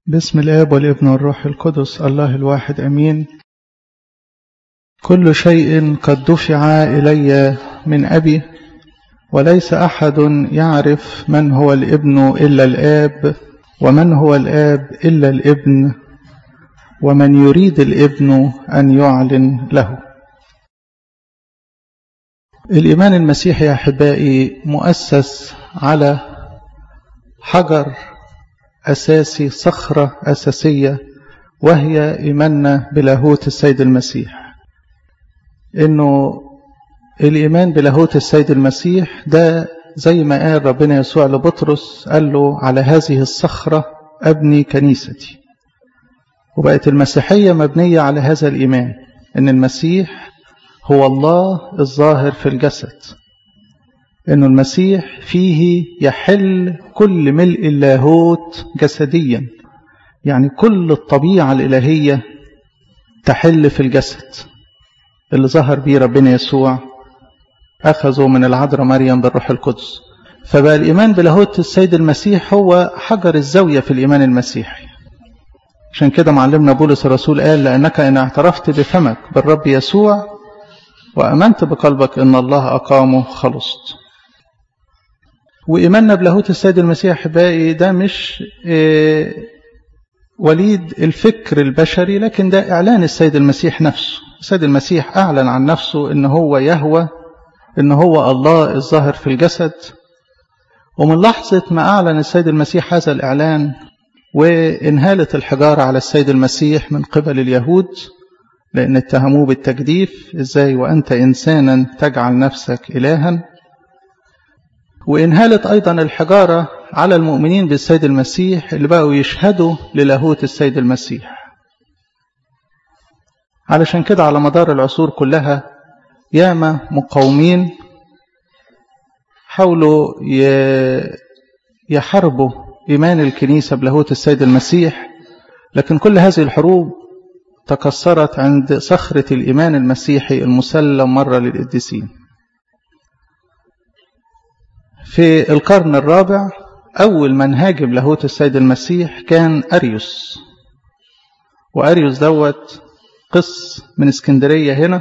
بسم الآب والابن والروح القدس الله الواحد أمين كل شيء قد دفع إلي من أبي وليس أحد يعرف من هو الابن إلا الآب ومن هو الآب إلا الابن ومن يريد الابن أن يعلن له الإيمان المسيحي يا أحبائي مؤسس على حجر أساسي صخرة أساسية وهي إيماننا بلاهوت السيد المسيح إنه الإيمان بلاهوت السيد المسيح ده زي ما قال ربنا يسوع لبطرس قال له على هذه الصخرة أبني كنيستي وبقت المسيحية مبنية على هذا الإيمان إن المسيح هو الله الظاهر في الجسد إن المسيح فيه يحل كل ملء اللاهوت جسديا يعني كل الطبيعة الإلهية تحل في الجسد اللي ظهر به ربنا يسوع أخذوا من العذراء مريم بالروح القدس فبقى الإيمان بلاهوت السيد المسيح هو حجر الزاوية في الإيمان المسيحي عشان كده معلمنا بولس الرسول قال لأنك إن اعترفت بفمك بالرب يسوع وأمنت بقلبك إن الله أقامه خلصت وإيماننا بلاهوت السيد المسيح أحبائي ده مش إيه وليد الفكر البشري لكن ده إعلان السيد المسيح نفسه السيد المسيح أعلن عن نفسه إن هو يهوى إن هو الله الظاهر في الجسد ومن لحظة ما أعلن السيد المسيح هذا الإعلان وانهالت الحجارة على السيد المسيح من قبل اليهود لأن اتهموه بالتجديف إزاي وأنت إنسانا تجعل نفسك إلها وانهالت أيضا الحجارة على المؤمنين بالسيد المسيح اللي بقوا يشهدوا للاهوت السيد المسيح علشان كده على مدار العصور كلها ياما مقاومين حاولوا يحاربوا إيمان الكنيسة بلاهوت السيد المسيح لكن كل هذه الحروب تكسرت عند صخرة الإيمان المسيحي المسلم مرة للقديسين في القرن الرابع أول من هاجم لاهوت السيد المسيح كان أريوس وأريوس دوت قس من اسكندرية هنا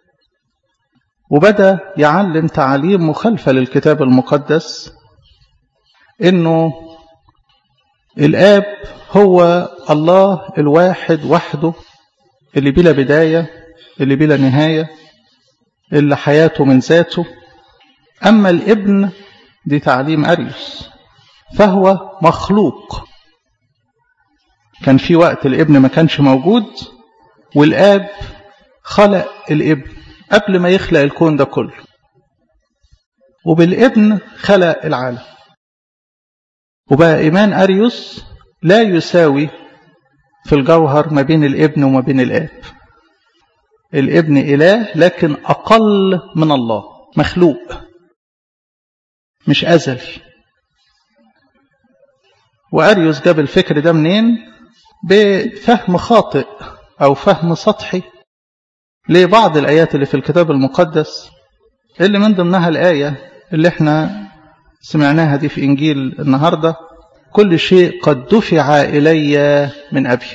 وبدأ يعلم تعاليم مخالفة للكتاب المقدس إنه الآب هو الله الواحد وحده اللي بلا بداية اللي بلا نهاية اللي حياته من ذاته أما الابن دي تعليم أريوس فهو مخلوق كان في وقت الابن ما كانش موجود والآب خلق الابن قبل ما يخلق الكون ده كله وبالابن خلق العالم وبقى إيمان أريوس لا يساوي في الجوهر ما بين الابن وما بين الآب الابن إله لكن أقل من الله مخلوق مش أزلي وأريوس جاب الفكر ده منين بفهم خاطئ أو فهم سطحي لبعض الآيات اللي في الكتاب المقدس اللي من ضمنها الآية اللي احنا سمعناها دي في إنجيل النهاردة كل شيء قد دفع إلي من أبي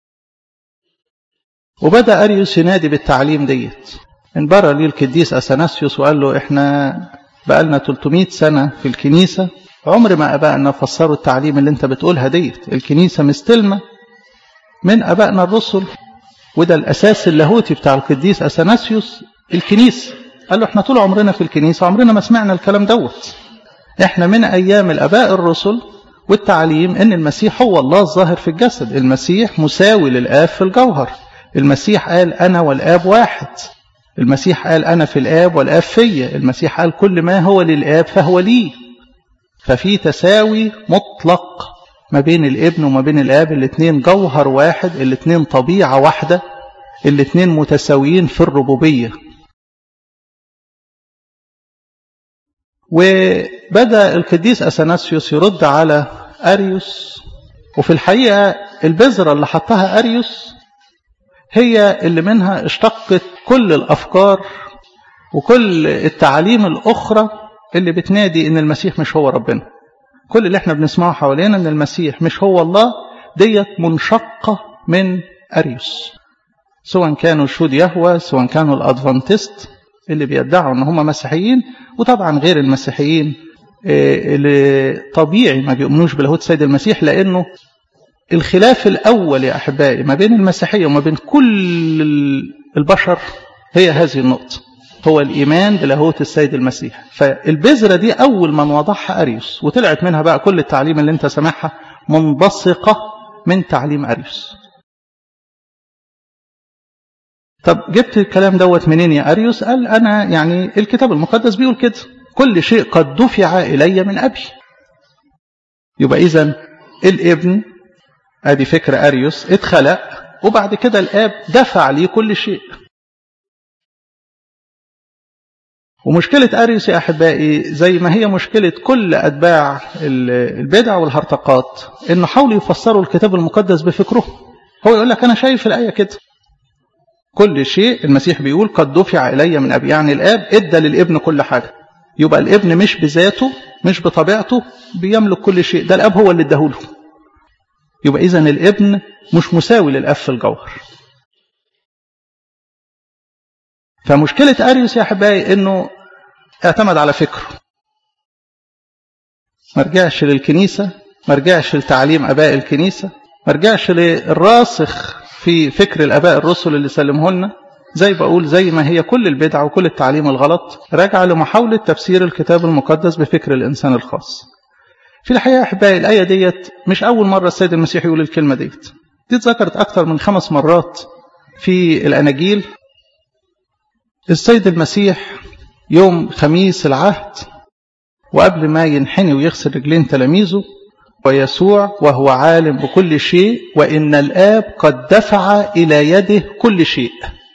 وبدأ أريوس ينادي بالتعليم ديت انبرى ليه القديس أثناسيوس وقال له احنا بقالنا 300 سنة في الكنيسة عمر ما أبائنا فسروا التعليم اللي انت بتقولها ديت الكنيسة مستلمة من أبائنا الرسل وده الأساس اللاهوتي بتاع القديس أثناسيوس الكنيسة قال له احنا طول عمرنا في الكنيسة عمرنا ما سمعنا الكلام دوت احنا من أيام الأباء الرسل والتعليم ان المسيح هو الله الظاهر في الجسد المسيح مساوي للآب في الجوهر المسيح قال أنا والآب واحد المسيح قال أنا في الآب والآب فيا المسيح قال كل ما هو للآب فهو لي ففي تساوي مطلق ما بين الابن وما بين الآب الاثنين جوهر واحد الاثنين طبيعة واحدة الاثنين متساويين في الربوبية وبدأ القديس أثناسيوس يرد على أريوس وفي الحقيقة البذرة اللي حطها أريوس هي اللي منها اشتقت كل الأفكار وكل التعاليم الأخرى اللي بتنادي إن المسيح مش هو ربنا كل اللي احنا بنسمعه حوالينا إن المسيح مش هو الله ديت منشقة من أريوس سواء كانوا شهود يهوى سواء كانوا الأدفانتست اللي بيدعوا ان هم مسيحيين وطبعا غير المسيحيين اللي طبيعي ما بيؤمنوش بلاهوت سيد المسيح لانه الخلاف الاول يا احبائي ما بين المسيحيه وما بين كل البشر هي هذه النقطه هو الايمان بلاهوت السيد المسيح فالبذره دي اول من وضعها اريوس وطلعت منها بقى كل التعليم اللي انت سامعها منبثقه من تعليم اريوس طب جبت الكلام دوت منين يا أريوس قال أنا يعني الكتاب المقدس بيقول كده كل شيء قد دفع إلي من أبي يبقى إذا الابن ادي فكر أريوس اتخلق وبعد كده الآب دفع لي كل شيء ومشكلة أريوس يا أحبائي زي ما هي مشكلة كل أتباع البدع والهرطقات إنه حاولوا يفسروا الكتاب المقدس بفكره هو يقول لك أنا شايف الآية كده كل شيء المسيح بيقول قد دفع إلي من أبي يعني الآب إدى للابن كل حاجة يبقى الابن مش بذاته مش بطبيعته بيملك كل شيء ده الآب هو اللي اداهوله يبقى إذا الابن مش مساوي للأب في الجوهر فمشكلة أريوس يا أحبائي إنه اعتمد على فكره ما رجعش للكنيسة ما رجعش لتعليم أباء الكنيسة ما رجعش للراسخ في فكر الآباء الرسل اللي سلمه لنا زي بقول زي ما هي كل البدع وكل التعليم الغلط راجع لمحاولة تفسير الكتاب المقدس بفكر الإنسان الخاص في الحقيقة أحبائي الآية ديت مش أول مرة السيد المسيح يقول الكلمة ديت دي اتذكرت أكثر من خمس مرات في الأناجيل السيد المسيح يوم خميس العهد وقبل ما ينحني ويغسل رجلين تلاميذه ويسوع وهو عالم بكل شيء وإن الآب قد دفع إلى يده كل شيء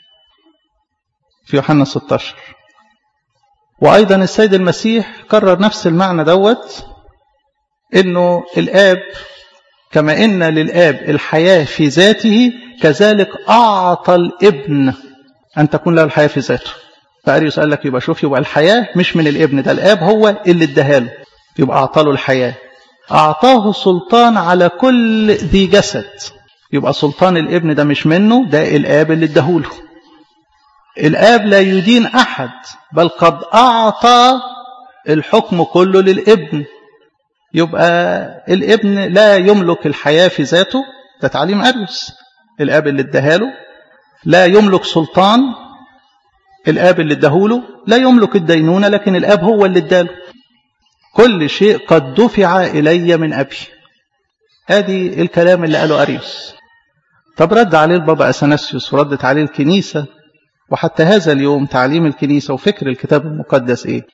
في يوحنا 16 وأيضا السيد المسيح كرر نفس المعنى دوت إنه الآب كما إن للآب الحياة في ذاته كذلك أعطى الابن أن تكون له الحياة في ذاته فأريوس قال لك يبقى شوف يبقى الحياة مش من الابن ده الآب هو اللي اداها له يبقى أعطى له الحياة أعطاه سلطان على كل ذي جسد يبقى سلطان الابن ده مش منه ده الآب اللي اداهوله الآب لا يدين أحد بل قد أعطى الحكم كله للابن يبقى الابن لا يملك الحياة في ذاته ده تعليم أريوس الآب اللي اداهاله لا يملك سلطان الآب اللي اداهوله لا يملك الدينونة لكن الآب هو اللي اداله كل شيء قد دفع إلي من أبي ادي الكلام اللي قاله أريوس طب رد عليه البابا أثناسيوس وردت عليه الكنيسة وحتى هذا اليوم تعليم الكنيسة وفكر الكتاب المقدس إيه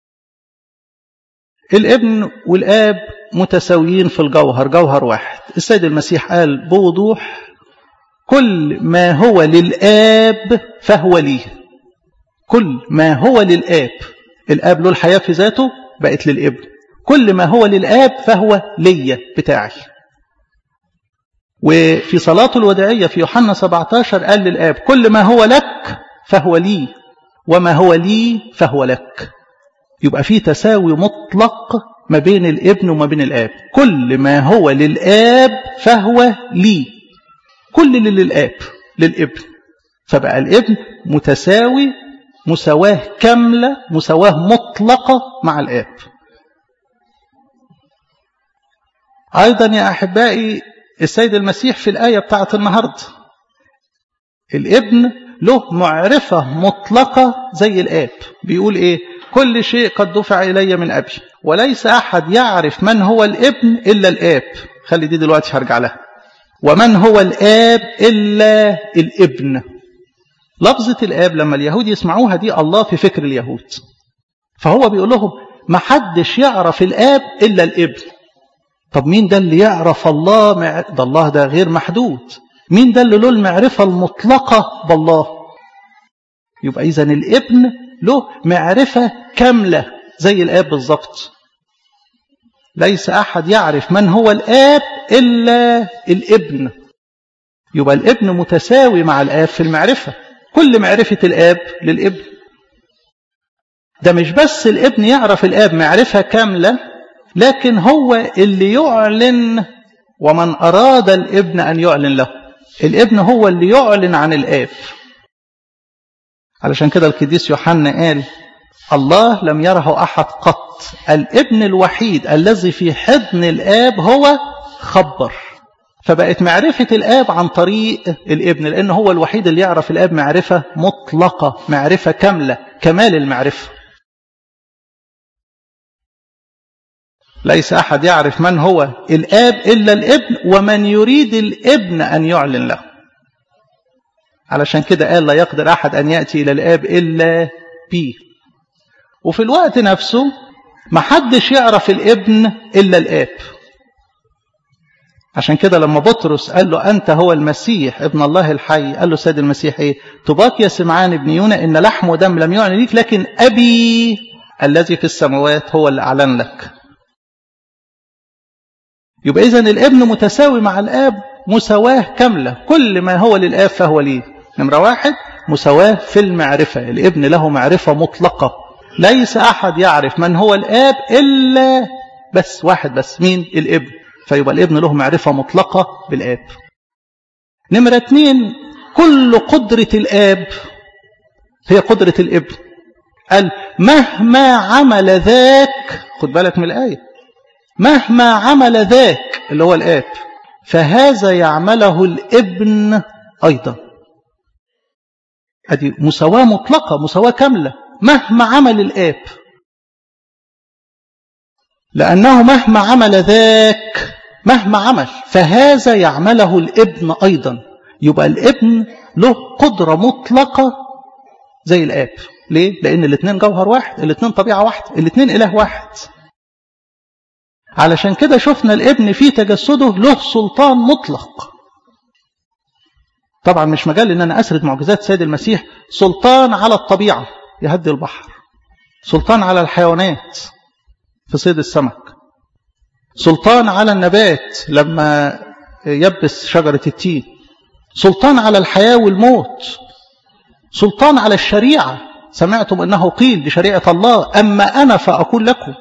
الابن والآب متساويين في الجوهر جوهر واحد السيد المسيح قال بوضوح كل ما هو للآب فهو لي كل ما هو للآب الآب له الحياة في ذاته بقت للابن كل ما هو للآب فهو لي بتاعي وفي صلاة الوداعية في يوحنا 17 قال للآب كل ما هو لك فهو لي وما هو لي فهو لك يبقى في تساوي مطلق ما بين الابن وما بين الآب كل ما هو للآب فهو لي كل اللي للآب للابن فبقى الابن متساوي مساواة كاملة مساواة مطلقة مع الآب أيضا يا أحبائي السيد المسيح في الآية بتاعت النهاردة الابن له معرفة مطلقة زي الآب بيقول إيه كل شيء قد دفع إلي من أبي وليس أحد يعرف من هو الابن إلا الآب خلي دي دلوقتي هرجع لها ومن هو الآب إلا الابن لفظة الآب لما اليهود يسمعوها دي الله في فكر اليهود فهو بيقول لهم ما حدش يعرف الآب إلا الابن طب مين ده اللي يعرف الله مع... ده الله ده غير محدود مين ده اللي له المعرفة المطلقة بالله يبقى إذا الابن له معرفة كاملة زي الآب بالظبط ليس أحد يعرف من هو الآب إلا الابن يبقى الابن متساوي مع الآب في المعرفة كل معرفة الآب للابن ده مش بس الابن يعرف الآب معرفة كاملة لكن هو اللي يعلن ومن أراد الابن أن يعلن له الابن هو اللي يعلن عن الآب علشان كده القديس يوحنا قال الله لم يره أحد قط الابن الوحيد الذي في حضن الآب هو خبر فبقت معرفة الآب عن طريق الابن لأن هو الوحيد اللي يعرف الآب معرفة مطلقة معرفة كاملة كمال المعرفة ليس أحد يعرف من هو الآب إلا الابن ومن يريد الابن أن يعلن له علشان كده قال لا يقدر أحد أن يأتي إلى الآب إلا بي وفي الوقت نفسه ما حدش يعرف الابن إلا الآب عشان كده لما بطرس قال له أنت هو المسيح ابن الله الحي قال له سيد المسيح إيه تباك يا سمعان ابن يونا إن لحم ودم لم يعلن ليك لكن أبي الذي في السماوات هو اللي أعلن لك يبقى إذن الابن متساوي مع الآب مساواة كاملة كل ما هو للآب فهو ليه نمرة واحد مساواة في المعرفة الابن له معرفة مطلقة ليس أحد يعرف من هو الآب إلا بس واحد بس مين الابن فيبقى الابن له معرفة مطلقة بالآب نمرة اتنين كل قدرة الآب هي قدرة الابن قال مهما عمل ذاك خد بالك من الآية مهما عمل ذاك اللي هو الآب فهذا يعمله الابن أيضا هذه مساواة مطلقة مساواة كاملة مهما عمل الآب لأنه مهما عمل ذاك مهما عمل فهذا يعمله الابن أيضا يبقى الابن له قدرة مطلقة زي الآب ليه؟ لأن الاثنين جوهر واحد الاثنين طبيعة واحدة الاثنين إله واحد علشان كده شفنا الابن في تجسده له سلطان مطلق طبعا مش مجال ان انا اسرد معجزات سيد المسيح سلطان على الطبيعة يهدي البحر سلطان على الحيوانات في صيد السمك سلطان على النبات لما يبس شجرة التين سلطان على الحياة والموت سلطان على الشريعة سمعتم أنه قيل بشريعة الله أما أنا فأقول لكم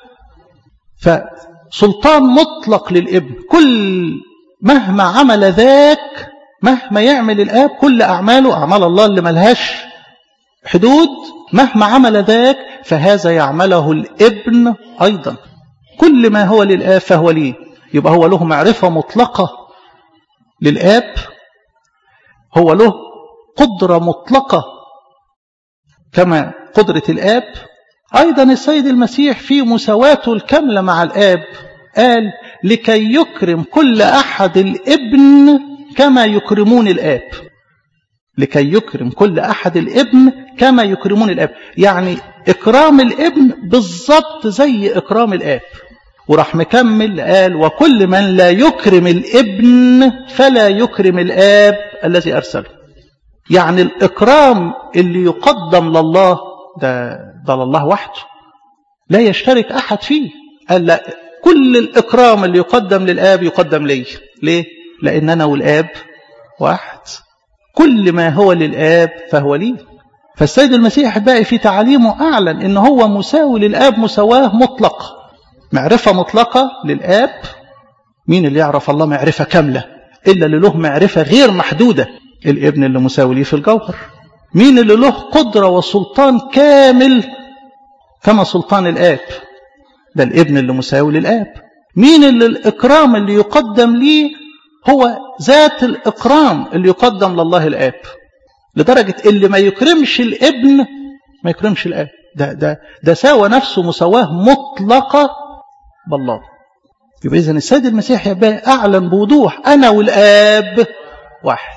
فسلطان مطلق للابن كل مهما عمل ذاك مهما يعمل الآب كل أعماله أعمال الله اللي ملهاش حدود مهما عمل ذاك فهذا يعمله الابن أيضا كل ما هو للآب فهو ليه يبقى هو له معرفة مطلقة للآب هو له قدرة مطلقة كما قدرة الآب أيضا السيد المسيح في مساواته الكاملة مع الآب قال لكي يكرم كل أحد الابن كما يكرمون الآب لكي يكرم كل أحد الابن كما يكرمون الآب يعني إكرام الابن بالضبط زي إكرام الآب وراح مكمل قال وكل من لا يكرم الابن فلا يكرم الآب الذي أرسله يعني الإكرام اللي يقدم لله ده, ده لله وحده لا يشترك أحد فيه قال لا كل الإكرام اللي يقدم للآب يقدم لي ليه؟ لأن أنا والآب واحد كل ما هو للآب فهو لي فالسيد المسيح باقي في تعاليمه أعلن إن هو مساوي للآب مساواة مطلقة معرفة مطلقة للآب مين اللي يعرف الله معرفة كاملة إلا اللي له معرفة غير محدودة الابن اللي مساوي ليه في الجوهر مين اللي له قدرة وسلطان كامل كما سلطان الآب ده الابن اللي مساوي للآب مين اللي الإكرام اللي يقدم ليه هو ذات الإكرام اللي يقدم لله الآب لدرجة اللي ما يكرمش الابن ما يكرمش الآب ده, ده, ده ساوى نفسه مساواة مطلقة بالله يبقى إذن السيد المسيح يبقى أعلن بوضوح أنا والآب واحد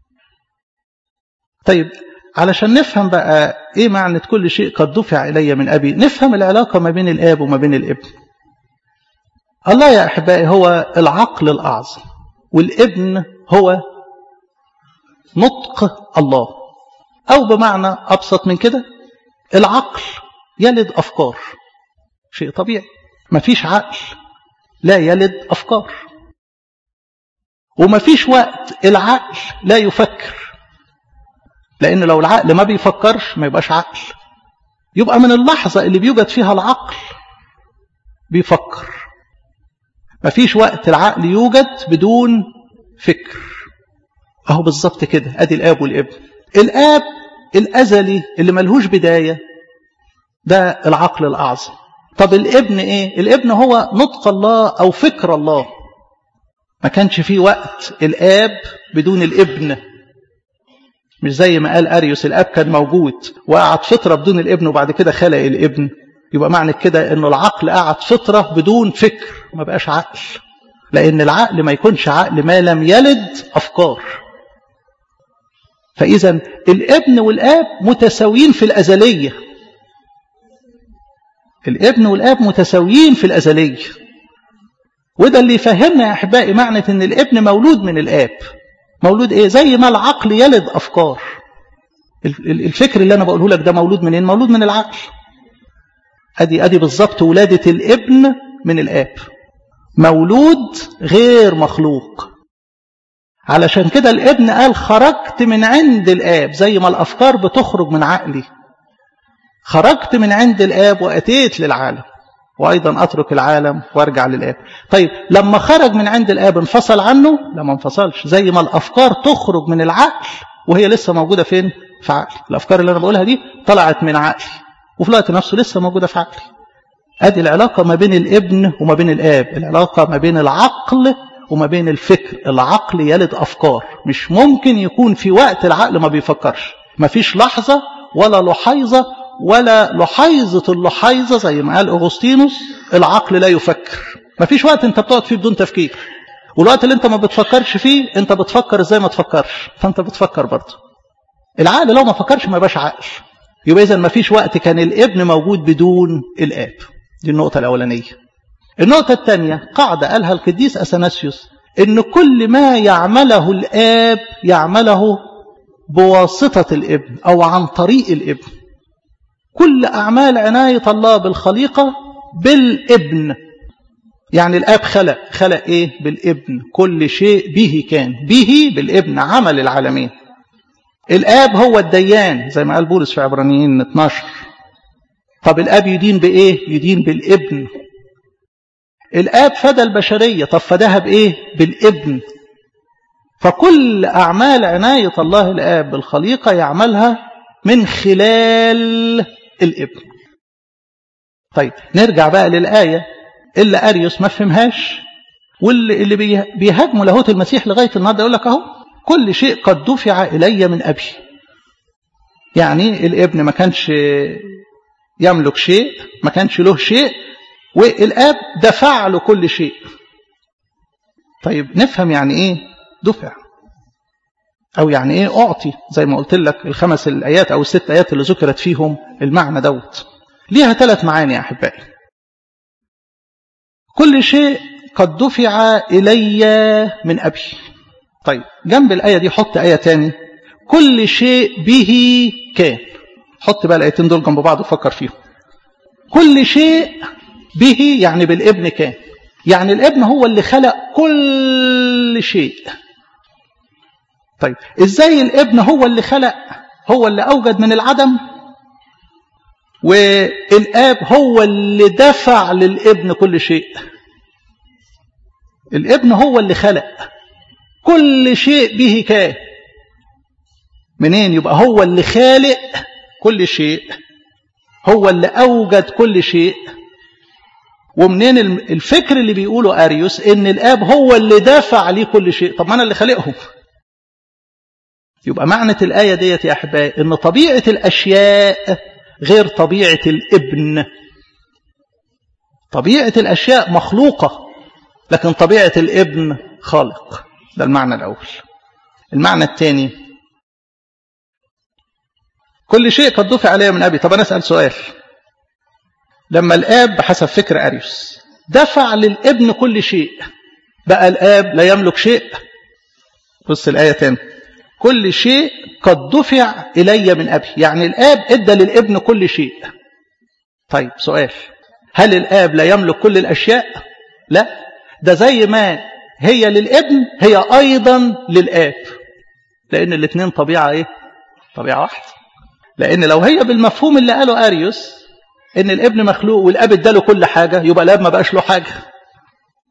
طيب علشان نفهم بقى إيه معنى كل شيء قد دفع إلي من أبي نفهم العلاقة ما بين الآب وما بين الابن الله يا أحبائي هو العقل الأعظم والابن هو نطق الله أو بمعنى أبسط من كده العقل يلد أفكار شيء طبيعي ما فيش عقل لا يلد أفكار وما فيش وقت العقل لا يفكر لأن لو العقل ما بيفكرش ما يبقاش عقل يبقى من اللحظة اللي بيوجد فيها العقل بيفكر مفيش وقت العقل يوجد بدون فكر اهو بالظبط كده ادي الاب والابن الاب الازلي اللي ملهوش بدايه ده العقل الاعظم طب الابن ايه الابن هو نطق الله او فكر الله ما كانش فيه وقت الاب بدون الابن مش زي ما قال اريوس الاب كان موجود وقعد فتره بدون الابن وبعد كده خلق الابن يبقى معنى كده انه العقل قعد فتره بدون فكر ما بقاش عقل لان العقل ما يكونش عقل ما لم يلد افكار فاذا الابن والاب متساويين في الازليه الابن والاب متساويين في الازليه وده اللي يفهمنا يا احبائي معنى ان الابن مولود من الاب مولود ايه زي ما العقل يلد افكار الفكر اللي انا بقوله لك ده مولود منين مولود من العقل ادي ادي بالظبط ولاده الابن من الاب مولود غير مخلوق علشان كده الابن قال خرجت من عند الاب زي ما الافكار بتخرج من عقلي خرجت من عند الاب واتيت للعالم وايضا اترك العالم وارجع للاب طيب لما خرج من عند الاب انفصل عنه لا ما انفصلش زي ما الافكار تخرج من العقل وهي لسه موجوده فين في عقلي الافكار اللي انا بقولها دي طلعت من عقلي وفي الوقت نفسه لسه موجوده في عقلي ادي العلاقه ما بين الابن وما بين الاب العلاقه ما بين العقل وما بين الفكر العقل يلد افكار مش ممكن يكون في وقت العقل ما بيفكرش ما فيش لحظه ولا لحيظه ولا لحيظة اللحيظة زي ما قال أغسطينوس العقل لا يفكر ما فيش وقت انت بتقعد فيه بدون تفكير والوقت اللي انت ما بتفكرش فيه انت بتفكر ازاي ما تفكرش فانت بتفكر برضه العقل لو ما فكرش ما يبقاش عقل يبقى اذا ما فيش وقت كان الابن موجود بدون الاب دي النقطة الأولانية النقطة الثانية قاعدة قالها القديس أثناسيوس إن كل ما يعمله الآب يعمله بواسطة الابن أو عن طريق الابن كل أعمال عناية الله بالخليقة بالابن يعني الآب خلق خلق إيه بالابن كل شيء به كان به بالابن عمل العالمين الآب هو الديان زي ما قال بولس في عبرانيين 12 طب الآب يدين بإيه يدين بالابن الآب فدى البشرية طب فداها بإيه بالابن فكل أعمال عناية الله الآب بالخليقة يعملها من خلال الابن طيب نرجع بقى للآية اللي أريوس ما فهمهاش واللي اللي بيهاجموا لاهوت المسيح لغاية النهارده يقول لك أهو كل شيء قد دفع إلي من أبي يعني الابن ما كانش يملك شيء ما كانش له شيء والآب دفع له كل شيء طيب نفهم يعني إيه دفع أو يعني إيه أعطي زي ما قلت لك الخمس الآيات أو الست آيات اللي ذكرت فيهم المعنى دوت ليها ثلاث معاني يا أحبائي كل شيء قد دفع إلي من أبي طيب جنب الآية دي حط آية تاني كل شيء به كان حط بقى الآيتين دول جنب بعض وفكر فيهم كل شيء به يعني بالابن كان يعني الابن هو اللي خلق كل شيء طيب ازاي الابن هو اللي خلق هو اللي اوجد من العدم والاب هو اللي دفع للابن كل شيء الابن هو اللي خلق كل شيء به كان منين يبقى هو اللي خالق كل شيء هو اللي اوجد كل شيء ومنين الفكر اللي بيقوله اريوس ان الاب هو اللي دافع ليه كل شيء طب ما انا اللي خالقهم يبقى معنى الآية ديت يا أحبائي إن طبيعة الأشياء غير طبيعة الابن طبيعة الأشياء مخلوقة لكن طبيعة الابن خالق ده المعنى الأول المعنى الثاني كل شيء قد دفع عليه من أبي طب أنا أسأل سؤال لما الآب بحسب فكر أريوس دفع للابن كل شيء بقى الآب لا يملك شيء بص الآية تاني كل شيء قد دفع إلي من أبي يعني الآب إدى للابن كل شيء طيب سؤال هل الآب لا يملك كل الأشياء لا ده زي ما هي للابن هي أيضا للآب لأن الاثنين طبيعة إيه طبيعة واحدة لأن لو هي بالمفهوم اللي قاله أريوس إن الابن مخلوق والآب اداله كل حاجة يبقى الآب ما بقاش له حاجة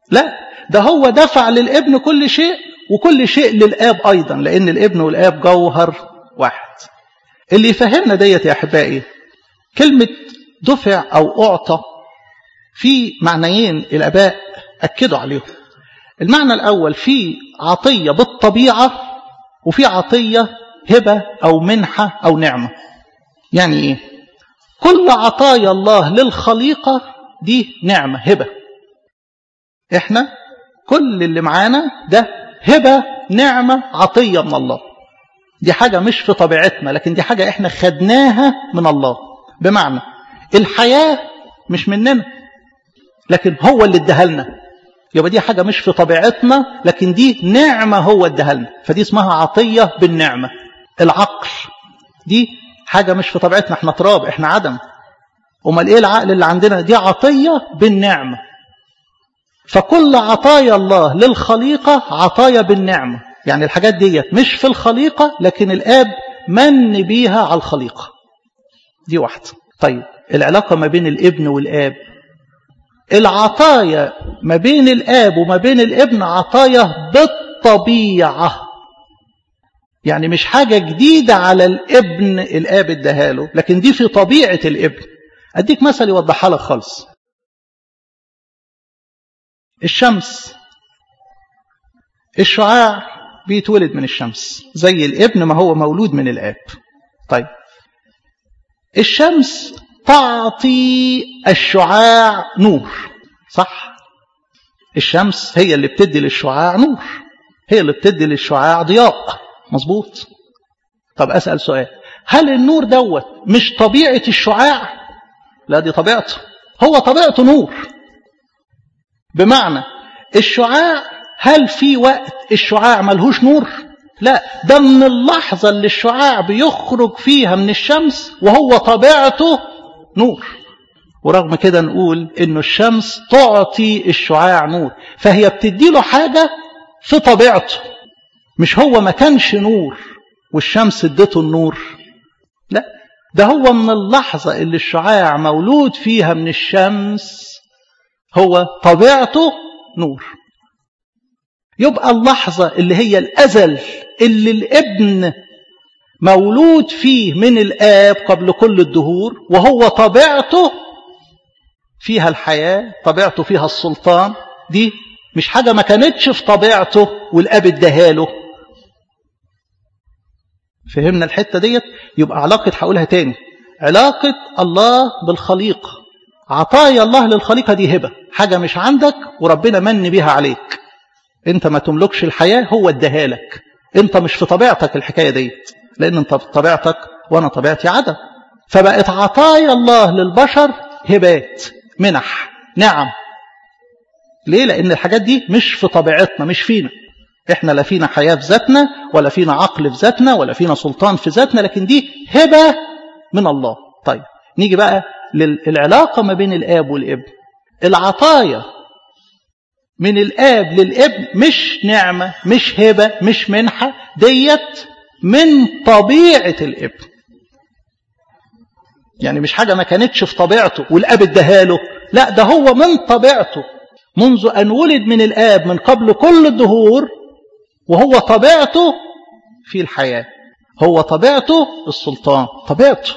لا ده هو دفع للابن كل شيء وكل شيء للآب أيضا لأن الابن والآب جوهر واحد اللي يفهمنا ديت يا أحبائي كلمة دفع أو أعطى في معنيين الآباء أكدوا عليهم المعنى الأول في عطية بالطبيعة وفي عطية هبة أو منحة أو نعمة يعني إيه كل عطايا الله للخليقة دي نعمة هبة إحنا كل اللي معانا ده هبة نعمة عطية من الله دي حاجة مش في طبيعتنا لكن دي حاجة إحنا خدناها من الله بمعنى الحياة مش مننا لكن هو اللي اداها لنا يبقى دي حاجة مش في طبيعتنا لكن دي نعمة هو اداها لنا فدي اسمها عطية بالنعمة العقل دي حاجة مش في طبيعتنا احنا تراب احنا عدم امال ايه العقل اللي عندنا دي عطية بالنعمة فكل عطايا الله للخليقة عطايا بالنعمة يعني الحاجات دي مش في الخليقة لكن الآب من بيها على الخليقة دي واحدة طيب العلاقة ما بين الابن والآب العطايا ما بين الآب وما بين الابن عطايا بالطبيعة يعني مش حاجة جديدة على الابن الآب اداها لكن دي في طبيعة الابن أديك مثل يوضحها لك خالص الشمس الشعاع بيتولد من الشمس زي الابن ما هو مولود من الآب طيب الشمس تعطي الشعاع نور صح الشمس هي اللي بتدي للشعاع نور هي اللي بتدي للشعاع ضياء مظبوط طب أسأل سؤال هل النور دوت مش طبيعة الشعاع لا دي طبيعته هو طبيعته نور بمعنى الشعاع هل في وقت الشعاع ملهوش نور لا ده من اللحظة اللي الشعاع بيخرج فيها من الشمس وهو طبيعته نور ورغم كده نقول انه الشمس تعطي الشعاع نور فهي بتدي له حاجة في طبيعته مش هو ما كانش نور والشمس ادته النور لا ده هو من اللحظة اللي الشعاع مولود فيها من الشمس هو طبيعته نور يبقى اللحظة اللي هي الأزل اللي الابن مولود فيه من الآب قبل كل الدهور وهو طبيعته فيها الحياة طبيعته فيها السلطان دي مش حاجة ما كانتش في طبيعته والآب اداهاله فهمنا الحتة ديت يبقى علاقة هقولها تاني علاقة الله بالخليقة عطايا الله للخليقة دي هبة حاجة مش عندك وربنا من بيها عليك انت ما تملكش الحياة هو اداها لك انت مش في طبيعتك الحكاية ديت لان انت في طبيعتك وانا طبيعتي عدم فبقت عطايا الله للبشر هبات منح نعم ليه لان الحاجات دي مش في طبيعتنا مش فينا احنا لا فينا حياة في ذاتنا ولا فينا عقل في ذاتنا ولا فينا سلطان في ذاتنا لكن دي هبة من الله طيب نيجي بقى للعلاقة ما بين الآب والابن العطايا من الآب للابن مش نعمة مش هبة مش منحة ديت من طبيعة الابن يعني مش حاجة ما كانتش في طبيعته والآب اداهاله لا ده هو من طبيعته منذ أن ولد من الآب من قبل كل الدهور وهو طبيعته في الحياة هو طبيعته السلطان طبيعته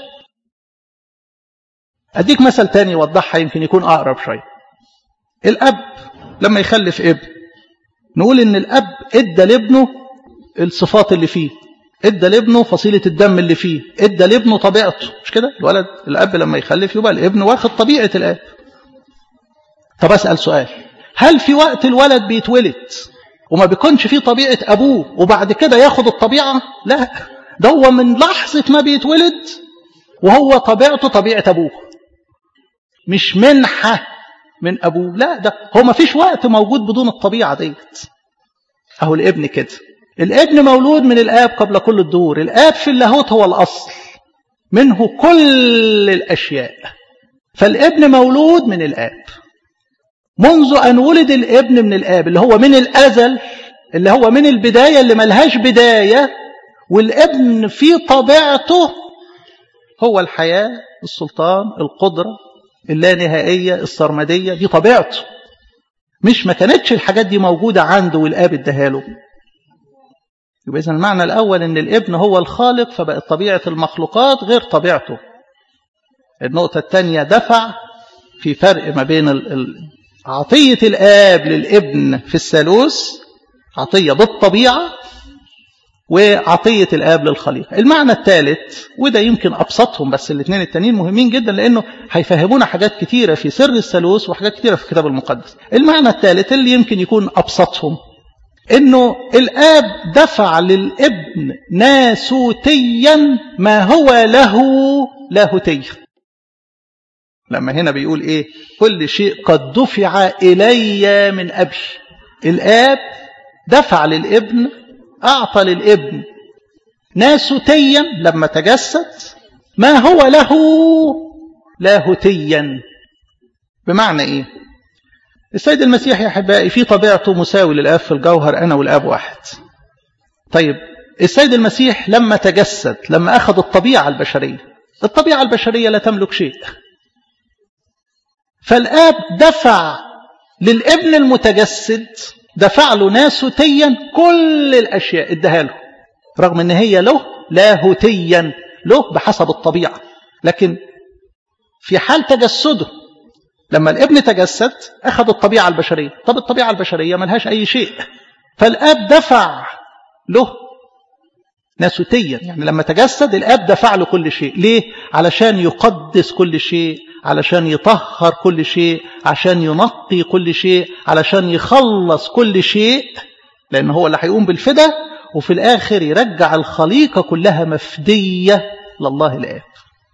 أديك مثل تاني يوضحها يمكن يكون أقرب شوية الأب لما يخلف ابن نقول إن الأب إدى لابنه الصفات اللي فيه إدى لابنه فصيلة الدم اللي فيه إدى لابنه طبيعته مش كده الولد الأب لما يخلف يبقى الابن واخد طبيعة الأب طب أسأل سؤال هل في وقت الولد بيتولد وما بيكونش فيه طبيعة أبوه وبعد كده ياخد الطبيعة لا ده هو من لحظة ما بيتولد وهو طبيعته طبيعة أبوه مش منحة من أبوه لا ده هو ما فيش وقت موجود بدون الطبيعة ديت أهو الابن كده الابن مولود من الآب قبل كل الدور الآب في اللاهوت هو الأصل منه كل الأشياء فالابن مولود من الآب منذ أن ولد الابن من الآب اللي هو من الأزل اللي هو من البداية اللي ملهاش بداية والابن في طبيعته هو الحياة السلطان القدرة اللانهائية السرمدية دي طبيعته مش ما كانتش الحاجات دي موجودة عنده والآب اداها له يبقى إذا المعنى الأول إن الابن هو الخالق فبقت طبيعة المخلوقات غير طبيعته النقطة الثانية دفع في فرق ما بين عطية الآب للابن في الثالوث عطية بالطبيعة وعطية الآب للخليقة المعنى الثالث وده يمكن أبسطهم بس الاثنين التانيين مهمين جدا لأنه هيفهمونا حاجات كتيرة في سر الثالوث وحاجات كتيرة في الكتاب المقدس المعنى الثالث اللي يمكن يكون أبسطهم انه الاب دفع للابن ناسوتيا ما هو له لاهوتيا لما هنا بيقول ايه كل شيء قد دفع الي من ابي الاب دفع للابن اعطى للابن ناسوتيا لما تجسد ما هو له لاهوتيا بمعنى ايه السيد المسيح يا احبائي في طبيعته مساوي للاب في الجوهر انا والاب واحد طيب السيد المسيح لما تجسد لما اخذ الطبيعه البشريه الطبيعه البشريه لا تملك شيء فالاب دفع للابن المتجسد دفع له ناسوتيا كل الاشياء اداها له رغم ان هي له لاهوتيا له بحسب الطبيعه لكن في حال تجسده لما الابن تجسد أخذ الطبيعة البشرية طب الطبيعة البشرية ملهاش أي شيء فالآب دفع له ناسوتيا يعني لما تجسد الآب دفع له كل شيء ليه؟ علشان يقدس كل شيء علشان يطهر كل شيء عشان ينقي كل شيء علشان يخلص كل شيء لأن هو اللي هيقوم بالفدا وفي الآخر يرجع الخليقة كلها مفدية لله الآب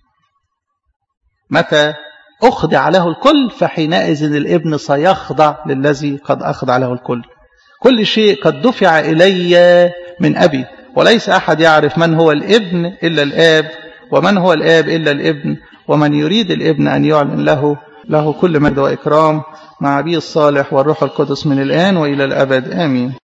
متى أخضع له الكل فحينئذ الابن سيخضع للذي قد أخضع له الكل كل شيء قد دفع إلي من أبي وليس أحد يعرف من هو الابن إلا الآب ومن هو الآب إلا الابن ومن يريد الابن أن يعلن له له كل مجد وإكرام مع أبي الصالح والروح القدس من الآن وإلى الأبد آمين